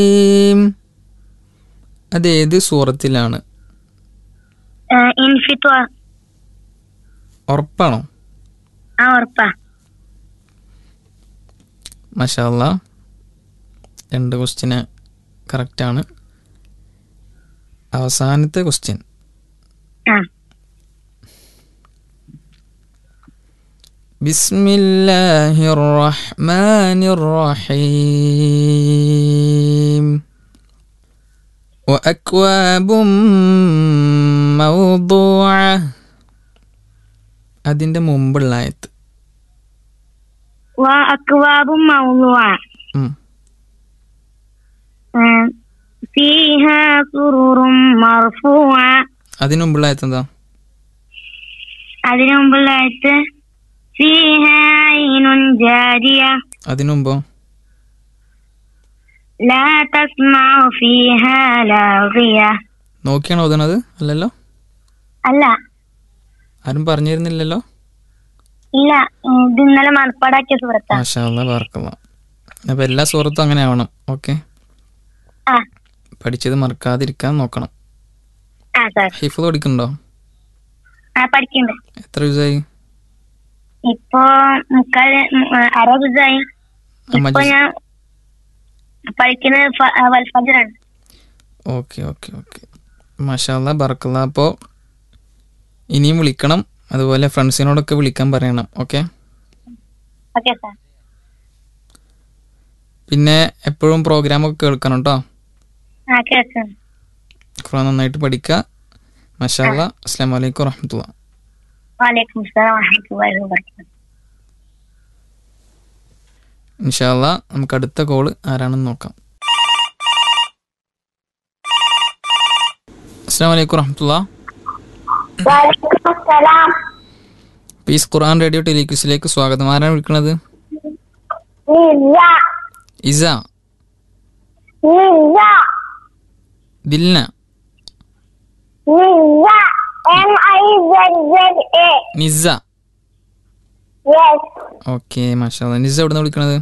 അതേത് സൂറത്തിലാണ് ഇൻഫിത്വ ഉറപ്പാണോ ആ ഉറപ്പാ മഷാല്ല രണ്ട് ക്വസ്റ്റ്യന് കറക്റ്റാണ് അവസാനത്തെ ക്വസ്റ്റ്യൻ ആ بسم الله الرحمن الرحيم وأكواب موضوعة അതിൻ്റെ മുമ്പുള്ള ആയത്ത് വ അക്വാബും മൗലുവ ഉം. ഫീഹ സുറുറും മർഫൂഅ അതിന് മുമ്പുള്ള ആയത്ത് എന്താ അതിനു മുമ്പുള്ള ആയത്ത് ഫീഹ ഐനുൻ ജാരിയ അതിന് മുമ്പോ ലാ തസ്മഉ ഫീഹ ലാഗിയ നോക്കിയാണോ ഓതണത് അല്ലല്ലോ അല്ല ആരും പറഞ്ഞിരുന്നില്ലല്ലോ ഇല്ല ഇത് ഇന്നലെ മനപ്പാടാക്കിയ സുഹൃത്താ മാഷാല്ല പാർക്കല്ല അപ്പോൾ എല്ലാ സുഹൃത്തും അങ്ങനെ ആവണം ഓക്കെ ആ പഠിച്ചത് മറക്കാതിരിക്കാൻ നോക്കണം ആ സാർ ഹിഫ് പഠിക്കുന്നുണ്ടോ ആ പഠിക്കുന്നുണ്ട് എത്ര ദിവസമായി ഇപ്പൊ മുക്കാൽ അറുപത് ദിവസമായി ഇപ്പൊ ഞാൻ പഠിക്കുന്നത് ഫ- ആ, വൽഫജറാണ് ഓക്കെ ഓക്കെ ഓക്കെ മാഷാല്ല ബർക്കല്ല അപ്പോൾ ഇനിയും വിളിക്കണം അതുപോലെ ഫ്രണ്ട്സിനോടൊക്കെ വിളിക്കാൻ പറയണം ഓക്കെ ഓക്കെ സാർ പിന്നെ എപ്പോഴും പ്രോഗ്രാമൊക്കെ കേൾക്കണം കേട്ടോ ആ കേൾക്കുന്നു ഖുറാൻ നന്നായിട്ട് പഠിക്കുക മഷാല്ല അസ്സാം വലൈക്കും വറഹമത്തുള്ള വാലേക്കും അസ്സലാം വറഹ്മത്തുള്ളാഹി വബറകാതുഹു ഇൻഷാല്ല നമുക്ക് അടുത്ത കോള് ആരാണെന്ന് നോക്കാം അസ്സാം വലൈക്കും വറഹമത്തുള്ള വാലേക്കും അസ്സലാം പീസ് ഖുർആൻ റേഡിയോ ടെലിക്യൂസിലേക്ക് സ്വാഗതം ആരാണ് വിളിക്കുന്നത് Nisa Isa Nisa Dilna Nisa M I Z Z A Nisa yes okay മാഷാ നിസ എവിടെ നിന്ന് വിളിക്കണത്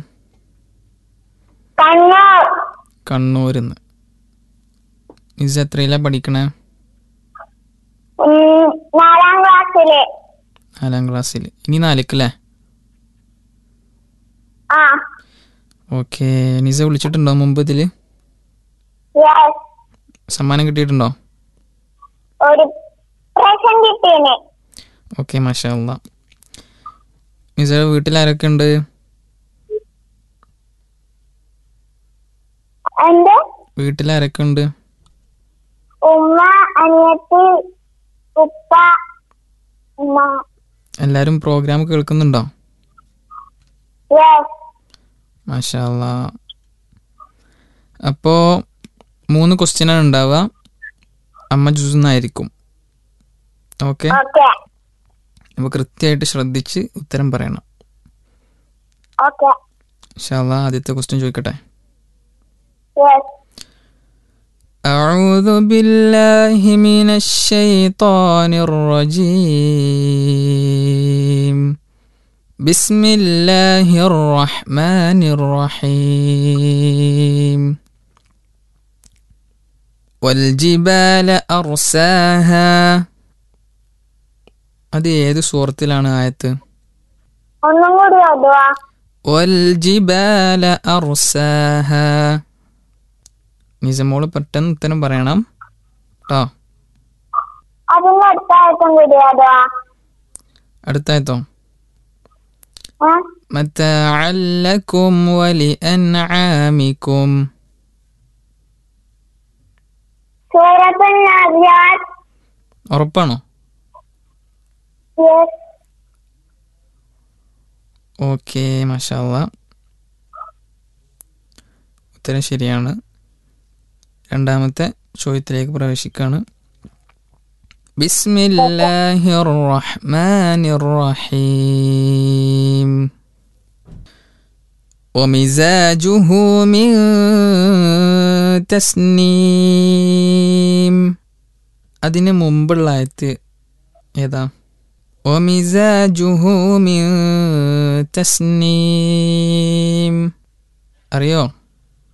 കണ്ണൂർ കണ്ണൂരിൽ നിന്ന് നിസ എത്രയിലാണ് പഠിക്കണേ ഉം, നാലാം ക്ലാസ്സില് നാലാം ക്ലാസ്സിൽ ഇനി നാലിക്കല്ലേ ആ ഓക്കെ നിസ വിളിച്ചിട്ടുണ്ടോ മുമ്പ് ഇതിൽ യെസ് സമ്മാനം കിട്ടിയിട്ടുണ്ടോ ഒരു പ്രസന്റ് കിട്ടീന് ഓക്കെ മാഷാ അല്ലാ നിസ വീട്ടിൽ ആരൊക്കെ ഉണ്ട് എന്റെ വീട്ടിൽ ആരൊക്കെ ഉണ്ട് ഉമ്മ അനിയത്തി ഉപ്പ ഉമ്മ എല്ലാവരും പ്രോഗ്രാം കേൾക്കുന്നുണ്ടോ യെസ് മാഷാ അല്ലാ അപ്പോൾ മൂന്ന് ക്വസ്റ്റ്യനാണ് ഉണ്ടാവുക അമ്മ ജുസുന്നായിരിക്കും ഓക്കെ ഓക്കെ അപ്പോൾ കൃത്യമായിട്ട് ശ്രദ്ധിച്ച് ഉത്തരം പറയണം ഓക്കെ ഇൻഷാല്ലാ ആദ്യത്തെ ക്വസ്റ്റ്യൻ ചോദിക്കട്ടെ യെസ് أعوذ بالله من الشيطان الرجيم بسم الله الرحمن الرحيم والجبال أرساها അത് ഏത് സൂറത്തിലാണ് ആയത്ത് ഒന്നും കൂടി ഓതുവാ വൽജിബാല അർസാഹ നിസമോള് പെട്ടെന്ന് ഉത്തരം പറയണം കേട്ടോ അതിന്റെ അടുത്ത ആയിട്ടും കൂടി ഓതുവാ അടുത്തായത്തോ ഏ? متاعلكم ولأنعامكم സൂറത്തുൽ നാസിയാത്ത് ഉറപ്പാണോ യെസ് ഓക്കെ മഷാല്ല ഉത്തരം ശരിയാണ് രണ്ടാമത്തെ ചോദ്യത്തിലേക്ക് പ്രവേശിക്കുകയാണ് ബിസ്മില്ലാഹിർ റഹ്മാനിർ റഹീം ومزاجه من تسنيم അതിന് മുമ്പുള്ള ആയത്ത് ഏതാ ഒമിസാജുഹു മിൻ തസ്നീം അറിയോ